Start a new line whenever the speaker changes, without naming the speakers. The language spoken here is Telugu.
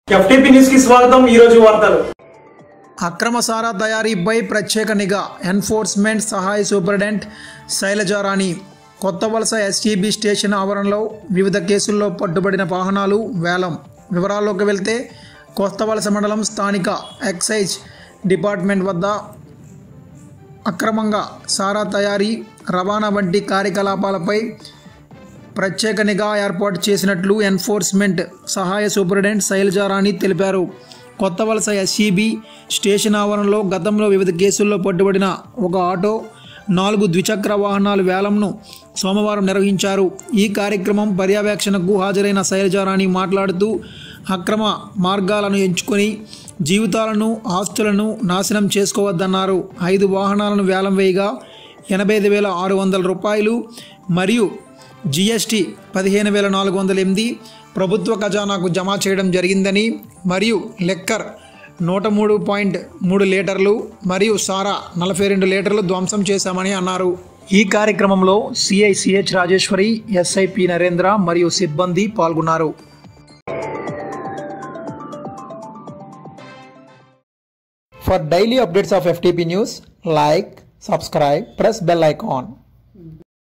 ఎఫ్టీపీ న్యూస్ కి స్వాగతం ఈ రోజు వార్తలు
అక్రమ సారా తయారీపై ప్రత్యేక నిఘా ఎన్ఫోర్స్మెంట్ సహాయ సూపరింటెండెంట్ శైలజారాణి కొత్త వలస ఎస్టీబీ స్టేషన్ ఆవరణలో వివిధ కేసుల్లో పట్టుబడిన వాహనాలు వేలం వివరాల్లోకి వెళ్తే కొత్త వలస మండలం స్థానిక ఎక్సైజ్ డిపార్ట్మెంట్ వద్ద అక్రమంగా సారా తయారీ రవాణా వంటి కార్యకలాపాలపై ప్రత్యేక నిఘా ఏర్పాటు చేసినట్లు ఎన్ఫోర్స్మెంట్ సహాయ సూపరింటెండెంట్ శైలజారాణి తెలిపారు కొత్త వలస ఎస్ఈబి స్టేషన్ ఆవరణలో గతంలో వివిధ కేసుల్లో పట్టుబడిన ఒక ఆటో నాలుగు ద్విచక్ర వాహనాల వేలంను సోమవారం నిర్వహించారు ఈ కార్యక్రమం పర్యవేక్షణకు హాజరైన శైలజారాణి మాట్లాడుతూ అక్రమ మార్గాలను ఎంచుకొని జీవితాలను ఆస్తులను నాశనం చేసుకోవద్దన్నారు ఐదు వాహనాలను వేలం వేయగా ఎనభై ఐదు వేల ఆరు వందల రూపాయలు మరియు జిఎస్టి పదిహేను వేల నాలుగు వందల ఎనిమిది ప్రభుత్వ ఖజానాకు జమ చేయడం జరిగిందని మరియు లెక్కర్ నూట మూడు పాయింట్ మూడు లీటర్లు మరియు సారా నలభై రెండు లీటర్లు ధ్వంసం చేశామని అన్నారు ఈ కార్యక్రమంలో సిఐసిహెచ్ రాజేశ్వరి ఎస్ఐపి నరేంద్ర మరియు సిబ్బంది పాల్గొన్నారు For daily updates of FTP news, like, subscribe, press bell icon.